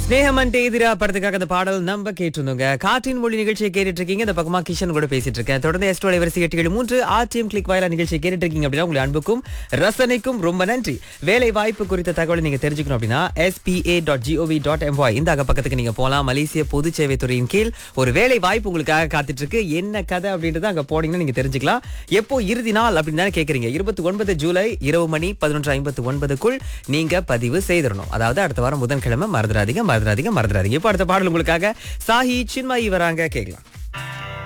ஸ்னேகமன் தேதிரா படத்துக்காக அந்த பாடல் நம்ம கேட்டிருந்தோங்க காற்றின் மொழி நிகழ்ச்சியை கேட்டுட்டு இருக்கீங்க இந்த பக்கமா கிஷன் கூட பேசிட்டு இருக்கேன் தொடர்ந்து எஸ்டோட வரிசை எட்டு ஏழு மூன்று ஆர்டிஎம் கிளிக் வாயிலா நிகழ்ச்சியை கேட்டுட்டு இருக்கீங்க அப்படின்னா உங்களை அன்புக்கும் ரசனைக்கும் ரொம்ப நன்றி வேலை வாய்ப்பு குறித்த தகவலை நீங்க தெரிஞ்சுக்கணும் அப்படின்னா SPA dot GOV dot MY இந்த அகப்பக்கத்துக்கு நீங்க போலாம் மலேசிய பொது சேவை துறையின் கீழ் ஒரு வேலை வாய்ப்பு உங்களுக்காக காத்துட்டு இருக்கு என்ன கதை அப்படின்றத அங்க போனீங்கன்னா நீங்க தெரிஞ்சுக்கலாம் எப்போ இறுதி நாள் அப்படின்னு தானே கேக்குறீங்க இருபத்தி ஒன்பது ஜூலை இரவு மணி பதினொன்று ஐம்பத்து ஒன்பதுக்குள் நீங்க பதிவு செய்திடணும் அதாவது அடுத்த வாரம் புதன்கிழமை மறந்துடாதீங்க மறந்துடாதீங்க மறந்துடாதீங்க இப்போ அடுத்த பாடல் உங்களுக்காக சாஹி சின்மாயி வராங்க கேட்கலாம்